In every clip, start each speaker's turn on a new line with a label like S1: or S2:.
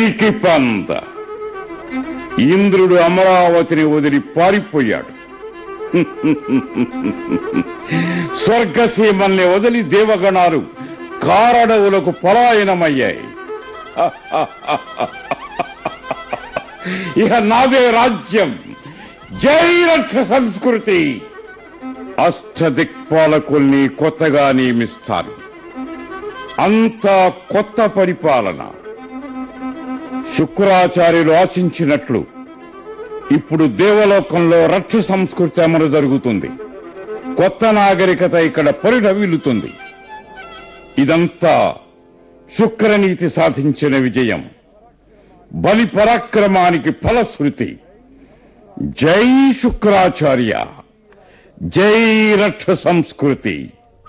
S1: పిరికి పంద ఇంద్రుడు అమరావతిని వదిలి పారిపోయాడు స్వర్గసీమల్ని వదిలి దేవగణాలు కారడవులకు పలాయనమయ్యాయి ఇక నాదే రాజ్యం జై రక్ష సంస్కృతి అష్టదిక్పాలకుల్ని కొత్తగా నియమిస్తాను అంతా కొత్త పరిపాలన శుక్రాచార్యులు ఆశించినట్లు ఇప్పుడు దేవలోకంలో రక్ష సంస్కృతి అమలు జరుగుతుంది కొత్త నాగరికత ఇక్కడ పరిఢవిల్లుతుంది ఇదంతా శుక్రనీతి సాధించిన విజయం బలి పరాక్రమానికి ఫలశ్రుతి జై శుక్రాచార్య జై రక్ష సంస్కృతి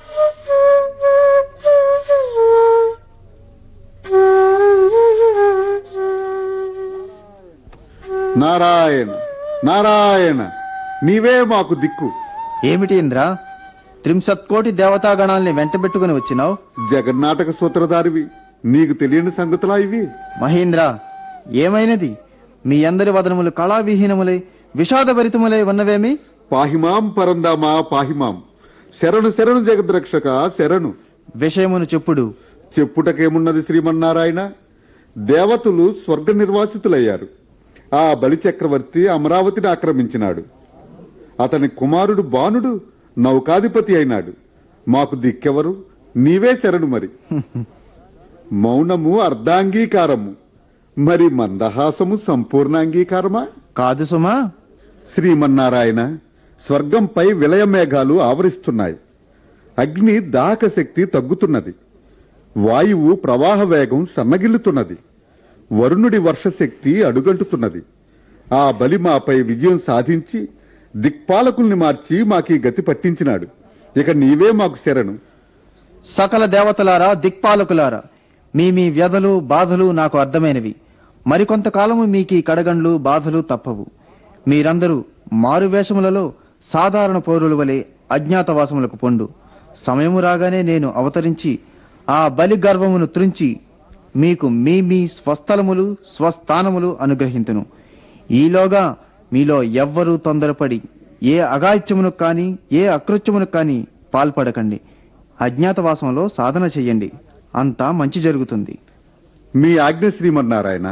S2: నారాయణ నారాయణ నీవే మాకు దిక్కు
S3: ఏమిటి ఇంద్ర త్రింశత్కోటి దేవతాగణాల్ని వెంటబెట్టుకుని వచ్చినావు
S2: జగన్నాటక సూత్రధారివి నీకు తెలియని సంగతులా ఇవి
S3: మహేంద్ర ఏమైనది మీ అందరి వదనములు కళావిహీనములై విషాదభరితములై ఉన్నవేమి
S2: పాహిమాం పరందామా పాహిమాం శరణు శరణు జగద్రక్షక శరణు
S3: విషయమును చెప్పుడు
S2: చెప్పుటకేమున్నది శ్రీమన్నారాయణ దేవతలు స్వర్గ నిర్వాసితులయ్యారు ఆ బలి చక్రవర్తి అమరావతిని ఆక్రమించినాడు అతని కుమారుడు బాణుడు నౌకాధిపతి అయినాడు మాకు దిక్కెవరు నీవే శరణు మరి మౌనము అర్ధాంగీకారము మరి మందహాసము సంపూర్ణాంగీకారమా
S3: కాదు సుమా
S2: శ్రీమన్నారాయణ స్వర్గంపై విలయ మేఘాలు ఆవరిస్తున్నాయి అగ్ని దాహక శక్తి తగ్గుతున్నది వాయువు ప్రవాహ వేగం సన్నగిల్లుతున్నది వరుణుడి వర్షశక్తి అడుగంటుతున్నది ఆ బలి మాపై విజయం సాధించి దిక్పాలకుల్ని మార్చి మాకీ గతి పట్టించినాడు ఇక నీవే మాకు శరణు
S3: సకల దేవతలారా దిక్పాలకులారా మీ మీ వ్యధలు బాధలు నాకు అర్థమైనవి మరికొంతకాలము మీకీ కడగండ్లు బాధలు తప్పవు మీరందరూ మారువేషములలో సాధారణ పౌరుల వలె అజ్ఞాతవాసములకు పొండు సమయము రాగానే నేను అవతరించి ఆ బలి గర్వమును త్రుంచి మీకు మీ మీ స్వస్థలములు స్వస్థానములు అనుగ్రహింతును ఈలోగా మీలో ఎవ్వరూ తొందరపడి ఏ అగాయిత్యమును కాని ఏ అకృత్యమును కాని పాల్పడకండి అజ్ఞాతవాసంలో సాధన చెయ్యండి అంతా మంచి జరుగుతుంది
S2: మీ ఆజ్ఞ శ్రీమన్నారాయణ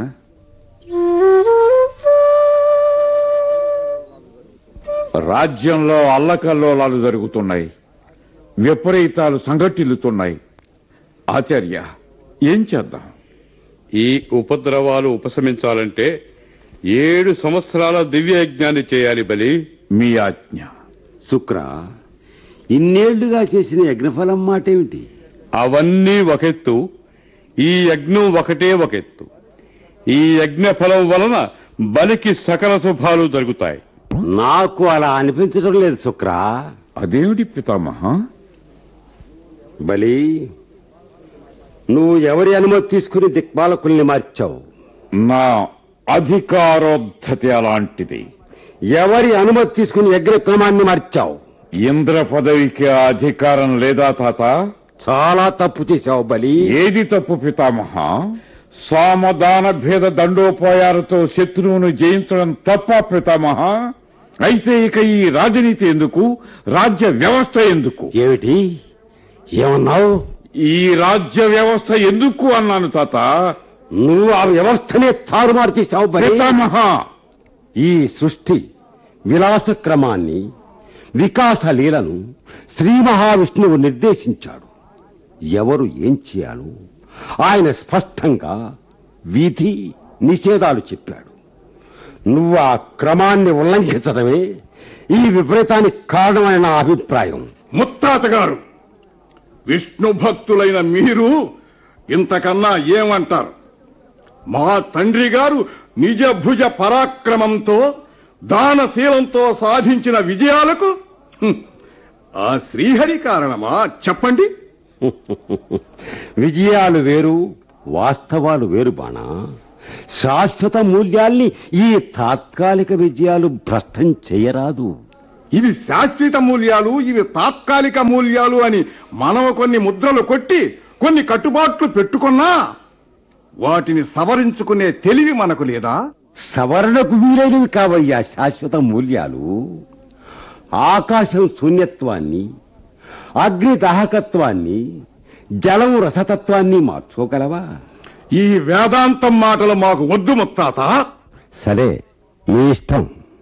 S1: రాజ్యంలో అల్లకల్లోలాలు జరుగుతున్నాయి విపరీతాలు సంఘటిల్లుతున్నాయి ఆచార్య ఏం చేద్దాం
S4: ఈ ఉపద్రవాలు ఉపశమించాలంటే ఏడు సంవత్సరాల దివ్య యజ్ఞాన్ని చేయాలి బలి
S1: మీ ఆజ్ఞ
S5: శుక్ర ఇన్నేళ్లుగా చేసిన యజ్ఞఫలం మాటేమిటి
S4: అవన్నీ ఒకెత్తు ఈ యజ్ఞం ఒకటే ఒకెత్తు ఈ యజ్ఞ ఫలం వలన బలికి సకల శుభాలు జరుగుతాయి
S5: నాకు అలా అనిపించడం లేదు శుక్ర
S1: అదేమిటి పితామహ
S5: బలి నువ్వు ఎవరి అనుమతి తీసుకుని దిక్పాలకుల్ని మార్చావు
S1: నా అధికారోద్ధతి అలాంటిది
S5: ఎవరి అనుమతి తీసుకుని యజ్ఞక్రమాన్ని మార్చావు
S1: ఇంద్ర పదవికి ఆ అధికారం లేదా తాత
S5: చాలా తప్పు చేశావు బలి
S1: ఏది తప్పు పితామహ సామదాన భేద దండోపాయాలతో శత్రువును జయించడం తప్ప పితామహ అయితే ఇక ఈ రాజనీతి ఎందుకు రాజ్య వ్యవస్థ ఎందుకు
S5: ఏమిటి ఏమన్నావు
S1: ఈ రాజ్య వ్యవస్థ ఎందుకు అన్నాను తాత
S5: నువ్వు ఆ వ్యవస్థనే తారుమారు చేశావు బలి
S1: పితామహ
S5: ఈ సృష్టి విలాస క్రమాన్ని వికాస లీలను శ్రీ మహావిష్ణువు నిర్దేశించాడు ఎవరు ఏం చేయాలో ఆయన స్పష్టంగా విధి నిషేధాలు చెప్పాడు నువ్వు ఆ క్రమాన్ని ఉల్లంఘించడమే ఈ విపరీతానికి కారణమైన నా అభిప్రాయం
S6: ముత్తాత గారు విష్ణు భక్తులైన మీరు ఇంతకన్నా ఏమంటారు మా తండ్రి గారు నిజ భుజ పరాక్రమంతో దానశీలంతో సాధించిన విజయాలకు హ్మ్, ఆ శ్రీహరి కారణమా చెప్పండి
S5: విజయాలు వేరు వాస్తవాలు వేరు బాణా శాశ్వత మూల్యాల్ని ఈ తాత్కాలిక విజయాలు భ్రష్టం చేయరాదు
S6: ఇవి శాశ్వత మూల్యాలు ఇవి తాత్కాలిక మూల్యాలు అని మనం కొన్ని ముద్రలు కొట్టి కొన్ని కట్టుబాట్లు పెట్టుకున్నా వాటిని సవరించుకునే తెలివి మనకు లేదా
S5: సవరణకు వీలైనవి కావయ్యా శాశ్వత మూల్యాలు ఆకాశం శూన్యత్వాన్ని అగ్ని దాహకత్వాన్ని జలం రసతత్వాన్ని మార్చుకోగలవా
S6: ఈ వేదాంతం మాటలు మాకు వద్దు ముత్తాత
S5: సరే మీ ఇష్టం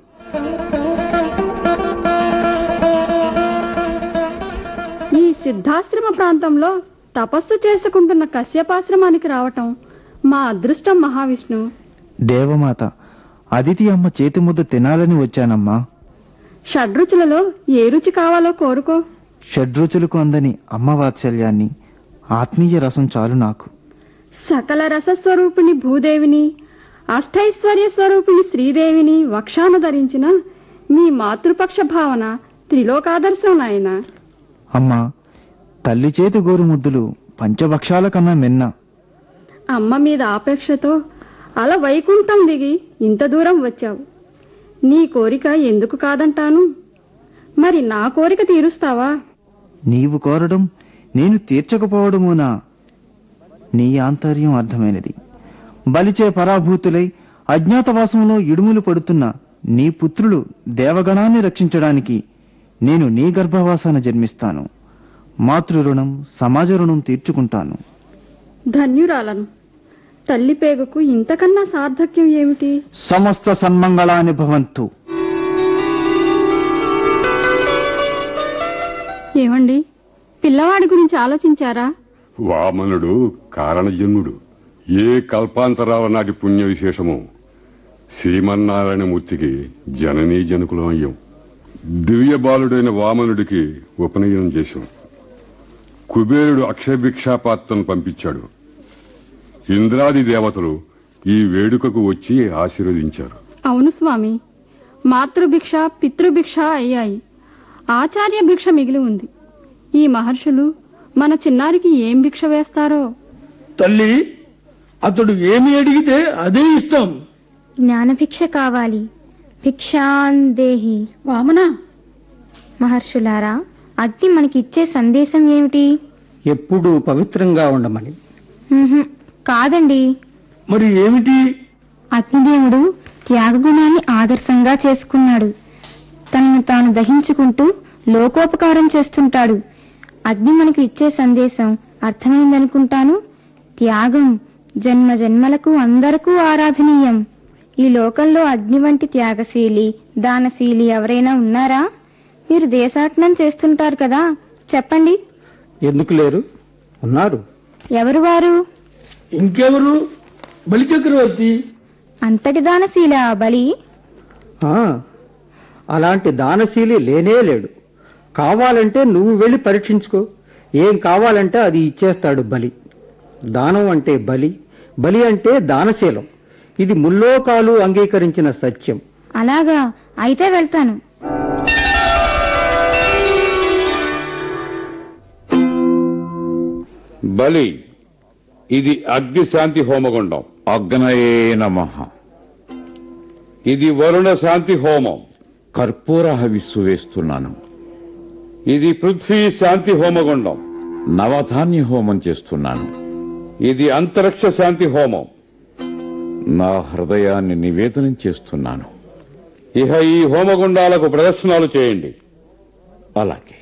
S7: ఈ సిద్ధాశ్రమ ప్రాంతంలో తపస్సు చేసుకుంటున్న కశ్యపాశ్రమానికి రావటం మా అదృష్టం మహావిష్ణు
S3: దేవమాత అదితి అమ్మ చేతి ముద్ద తినాలని వచ్చానమ్మా
S7: షడ్రుచులలో ఏ రుచి కావాలో కోరుకో
S3: షడ్రుచులకు అందని అమ్మ వాత్సల్యాన్ని ఆత్మీయ రసం చాలు నాకు
S7: సకల రసస్వరూపిణి భూదేవిని అష్టైశ్వర్య స్వరూపిణి శ్రీదేవిని వక్షాన ధరించిన మీ మాతృపక్ష భావన త్రిలోకాదర్శం నాయన
S3: అమ్మా తల్లి చేతి గోరు ముద్దులు పంచభక్షాల కన్నా మిన్న
S7: అమ్మ మీద ఆపేక్షతో అలా వైకుంఠం దిగి ఇంత దూరం వచ్చావు నీ కోరిక ఎందుకు కాదంటాను మరి నా కోరిక తీరుస్తావా
S3: నీవు కోరడం నేను తీర్చకపోవడమునా నీ ఆంతర్యం అర్థమైనది బలిచే పరాభూతులై అజ్ఞాతవాసంలో ఇడుములు పడుతున్న నీ పుత్రులు దేవగణాన్ని రక్షించడానికి నేను నీ గర్భవాసాన జన్మిస్తాను మాతృ రుణం సమాజ రుణం తీర్చుకుంటాను
S7: ధన్యురాలను తల్లి పేగుకు ఇంతకన్నా సార్థక్యం ఏమిటి
S3: సమస్త సన్మంగళాని భవంతు
S7: ఏమండి పిల్లవాడి గురించి ఆలోచించారా
S4: వామనుడు కారణజన్ముడు ఏ కల్పాంతరాల నాటి పుణ్య విశేషమో శ్రీమన్నారాయణమూర్తికి జననీ జనకులం అయ్యాం దివ్య బాలుడైన వామనుడికి ఉపనయనం చేశాం కుబేరుడు అక్షభిక్షాపాత్రను పంపించాడు ఇంద్రాది దేవతలు ఈ వేడుకకు వచ్చి ఆశీర్వదించారు
S7: అవును స్వామి మాతృభిక్ష పితృభిక్ష అయ్యాయి ఆచార్య భిక్ష మిగిలి ఉంది ఈ మహర్షులు మన చిన్నారికి ఏం భిక్ష వేస్తారో
S8: తల్లి అతడు ఏమి అడిగితే అదే ఇస్తాం
S9: జ్ఞానభిక్ష కావాలి భిక్షాందేహి
S7: వామనా
S9: మహర్షులారా అగ్ని మనకిచ్చే సందేశం ఏమిటి
S8: ఎప్పుడూ పవిత్రంగా ఉండమని
S9: ఉహుం, కాదండి
S8: మరి ఏమిటి
S9: అగ్నిదేవుడు త్యాగగుణాన్ని ఆదర్శంగా చేసుకున్నాడు తనను తాను దహించుకుంటూ లోకోపకారం చేస్తుంటాడు అగ్ని మనకు ఇచ్చే సందేశం అర్థమైందనుకుంటాను త్యాగం జన్మ జన్మలకు అందరకు ఆరాధనీయం ఈ లోకంలో అగ్ని వంటి త్యాగశీలి దానశీలి ఎవరైనా ఉన్నారా మీరు దేశాటనం చేస్తుంటారు కదా చెప్పండి
S8: ఎందుకు లేరు ఉన్నారు
S9: ఎవరు వారు
S8: ఇంకెవరు బలిచక్రవర్తి
S9: అంతటి దానశీల ఆ బలి
S8: ఆ, అలాంటి దానశీలి లేనే లేడు కావాలంటే నువ్వు వెళ్ళి పరీక్షించుకో ఏం కావాలంటే అది ఇచ్చేస్తాడు బలి దానం అంటే బలి బలి అంటే దానశీలం ఇది ముల్లోకాలు అంగీకరించిన సత్యం
S9: అలాగా అయితే వెళ్తాను
S4: బలి ఇది అగ్ని శాంతి హోమగుండం
S1: అగ్నయే నమ
S4: ఇది వరుణ శాంతి హోమం
S1: కర్పూర హవిస్సు వేస్తున్నాను
S4: ఇది పృథ్వీ శాంతి హోమగుండం
S1: నవధాన్య హోమం చేస్తున్నాను
S4: ఇది అంతరిక్ష శాంతి హోమం
S1: నా హృదయాన్ని నివేదనం చేస్తున్నాను
S4: ఇహ ఈ హోమగుండాలకు ప్రదర్శనలు చేయండి
S1: అలాగే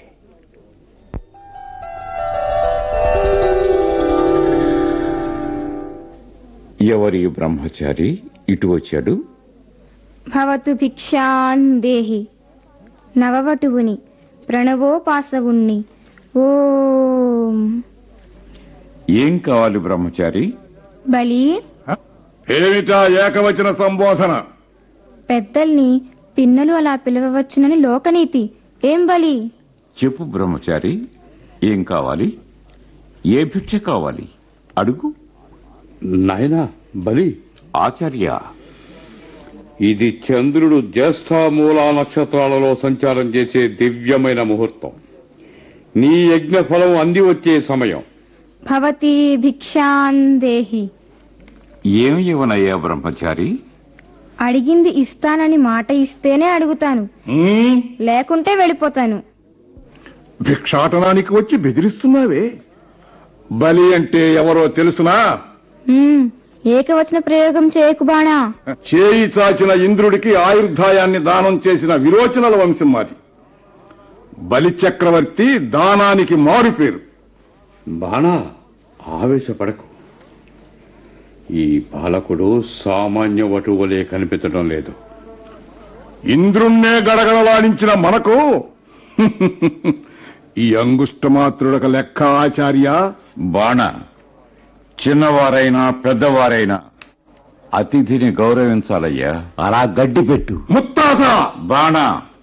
S1: ఎవరి బ్రహ్మచారి ఇటు వచ్చాడు
S9: భవతు భిక్షాందేహి నవవటువుని ప్రణవోపాసవుణ్ణి ఓం
S1: ఏం కావాలి బ్రహ్మచారి
S9: బలి
S6: ఏమిటా ఏకవచన సంబోధన
S9: పెద్దల్ని పిన్నలు అలా పిలవవచ్చునని లోకనీతి ఏం బలి
S1: చెప్పు బ్రహ్మచారి ఏం కావాలి ఏ భిక్ష కావాలి అడుగు
S4: నాయనా బలి
S1: ఆచార్య
S4: ఇది చంద్రుడు జ్యేష్ఠ మూలా నక్షత్రాలలో సంచారం చేసే దివ్యమైన ముహూర్తం నీ యజ్ఞ ఫలం అంది వచ్చే సమయం
S9: భవతి భిక్షాందేహి
S1: ఏం ఇవ్వనయ్యా బ్రహ్మచారి
S9: అడిగింది ఇస్తానని మాట ఇస్తేనే అడుగుతాను
S6: ఉమ్,
S9: లేకుంటే వెళ్ళిపోతాను
S6: భిక్షాటనానికి వచ్చి బెదిరిస్తున్నావే బలి అంటే ఎవరో తెలుసునా
S9: మ్మ్, ఏకవచన ప్రయోగం చేయకు బాణా
S6: చేయి చాచిన ఇంద్రుడికి ఆయుర్ధాయాన్ని దానం చేసిన విరోచనల వంశం మాది బలిచక్రవర్తి దానానికి మారుపేరు
S4: బాణా ఆవేశపడకు ఈ బాలకుడు సామాన్య వటువలే కనిపించడం లేదు
S6: ఇంద్రుణ్ణే గడగడలాడించిన మనకు ఈ అంగుష్టమాత్రుడక లెక్క ఆచార్య
S1: బాణ చిన్నవారైనా పెద్దవారైనా అతిథిని గౌరవించాలయ్యా
S5: అలా గడ్డి పెట్టు
S6: ముత్తాత
S1: బాణ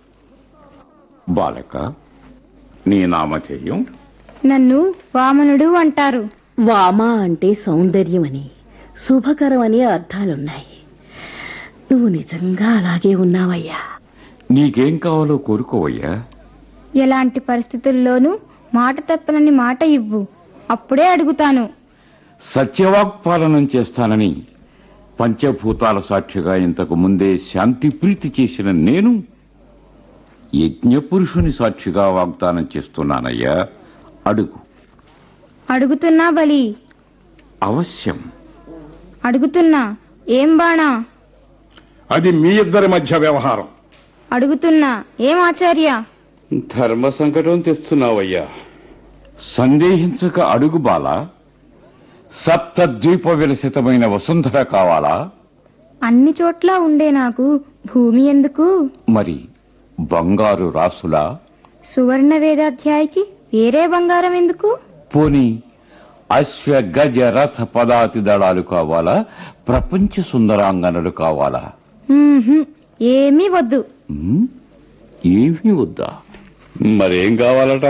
S1: బాలక నీ నామధేయం
S9: నన్ను వామనుడు అంటారు
S10: వామ అంటే సౌందర్యమని శుభకరమని అర్థాలున్నాయి నువ్వు నిజంగా అలాగే ఉన్నావయ్యా
S1: నీకేం కావాలో కోరుకోవయ్యా
S9: ఎలాంటి పరిస్థితుల్లోనూ మాట తప్పనని మాట ఇవ్వు అప్పుడే అడుగుతాను
S1: సత్యవాక్పాలనం చేస్తానని పంచభూతాల సాక్షిగా ఇంతకు ముందే శాంతి ప్రీతి చేసిన నేను యజ్ఞపురుషుని సాక్షిగా వాగ్దానం చేస్తున్నానయ్యా అడుగు
S9: అడుగుతున్నా బలి
S1: అవశ్యం
S9: అడుగుతున్నా ఏం బాణా
S6: అది మీ ఇద్దరి మధ్య వ్యవహారం
S9: అడుగుతున్నా ఏం ఆచార్య
S4: ధర్మ సంకటం తెస్తున్నావయ్యా
S1: సందేహించక అడుగు బాల సప్తద్వీప విలసితమైన వసుంధర కావాలా
S9: అన్ని చోట్ల ఉండే నాకు భూమి ఎందుకు
S1: మరి బంగారు రాసులా
S9: సువర్ణ వేదాధ్యాయికి వేరే బంగారం ఎందుకు
S1: పోని అశ్వ గజ రథ పదాతి దళాలు కావాలా ప్రపంచ సుందరాంగనలు కావాలా
S9: మ్మ్హ్మ్. ఏమీ వద్దు
S1: ఉమ్, ఏమీ వద్దా
S4: మరేం కావాలట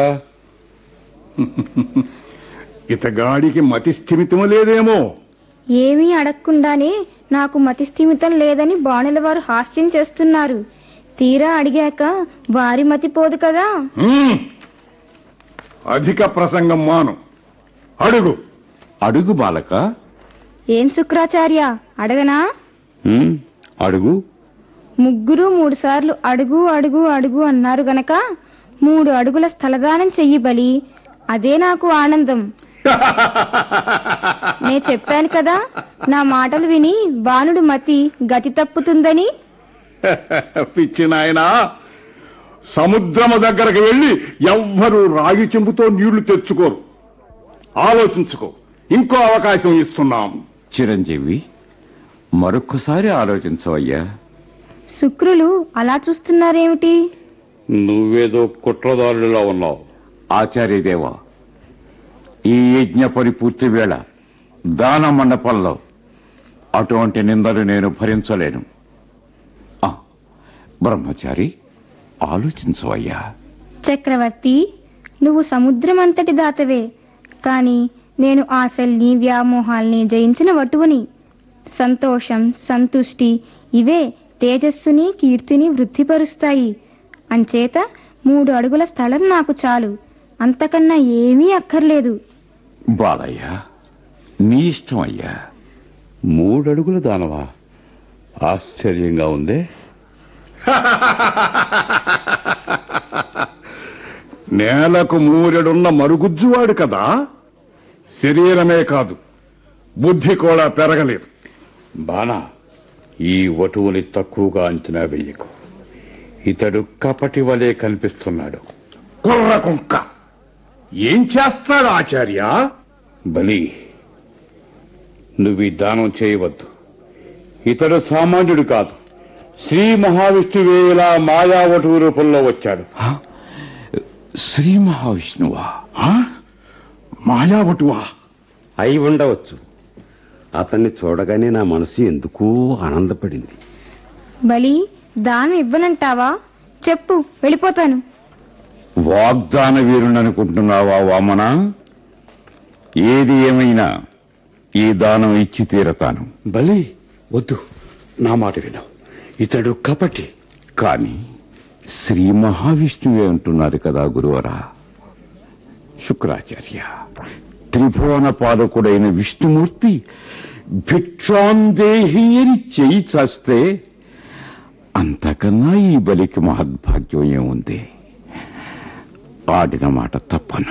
S6: ఇతగాడికి మతి స్థిమితము లేదేమో
S9: ఏమీ అడగకుండానే నాకు మతి స్థిమితం లేదని బాణుల వారు హాస్యం చేస్తున్నారు తీరా అడిగాక వారి మతి పోదు కదా
S6: హ్మ్. అధిక ప్రసంగం మాను అడుగు
S1: అడుగు బాలక
S9: ఏం శుక్రాచార్య అడగనా
S4: ఉమ్, అడుగు
S9: ముగ్గురు మూడు సార్లు అడుగు అడుగు అడుగు అన్నారు గనక మూడు అడుగుల స్థలదానం చెయ్యి బలి అదే నాకు ఆనందం నే చెప్పాను కదా నా మాటలు విని బాణుడు మతి గతి తప్పుతుందని
S6: పిచ్చి నాయనా సముద్రము దగ్గరకు వెళ్లి ఎవ్వరూ రాగి చెంబుతో నీళ్లు తెచ్చుకోరు ఆలోచించుకో ఇంకో అవకాశం ఇస్తున్నాం
S1: చిరంజీవి మరొక్కసారి ఆలోచించవయ్యా
S9: శుక్రులు అలా చూస్తున్నారేమిటి
S4: నువ్వేదో కుట్రదారుడిలా ఉన్నావు
S1: ఆచార్యదేవ ఈ యజ్ఞ పరిపూర్తి వేళ దాన మండపంలో అటువంటి నిందలు నేను భరించలేను ఆ, బ్రహ్మచారి ఆలోచించవయ్యా
S9: చక్రవర్తి నువ్వు సముద్రం అంతటి దాతవే కాని నేను ఆశల్ని వ్యామోహాల్ని జయించిన వటువుని సంతోషం సంతుష్టి ఇవే తేజస్సుని కీర్తిని వృద్ధిపరుస్తాయి అంచేత మూడు అడుగుల స్థలం నాకు చాలు అంతకన్నా ఏమీ అక్కర్లేదు
S1: బాలయ్య నీ ఇష్టం అయ్యా
S4: మూడడుగుల దానవా ఆశ్చర్యంగా ఉందే
S6: నేలకు మూరెడున్న మరుగుజ్జువాడు కదా శరీరమే కాదు బుద్ధి కూడా పెరగలేదు
S4: బాణా ఈ వటువుని తక్కువగా అంచనా వెయ్యకు ఇతడు కపటి వలె కనిపిస్తున్నాడు
S6: కుర్ర కుంక ఏం చేస్తాడు ఆచార్య
S4: బలి నువ్వు ఈ దానం చేయవద్దు ఇతడు సామాన్యుడు కాదు శ్రీ మహావిష్ణువే ఇలా మాయావటువు రూపంలో వచ్చాడు
S1: ఆ, శ్రీ మహావిష్ణువా
S6: ఆ? మాయావటువా
S5: అయి ఉండవచ్చు అతన్ని చూడగానే నా మనసు ఎందుకో ఆనందపడింది
S9: బలి దానం ఇవ్వనంటావా చెప్పు వెళ్ళిపోతాను
S1: వాగ్దాన వీరుననుకుంటున్నావా వామన ఏది ఏమైనా ఈ దానం ఇచ్చి తీరతాను
S4: బలి వద్దు నా మాట విను ఇతడు కపటి
S1: కాని శ్రీ మహావిష్ణువే అంటున్నారు కదా గురువరా శుక్రాచార్య త్రిభువన పాలకుడైన విష్ణుమూర్తి భిక్షాందేహి అని చేయి చాస్తే అంతకన్నా ఈ బలికి మహద్భాగ్యం ఏముంది ఆడిన మాట తప్పను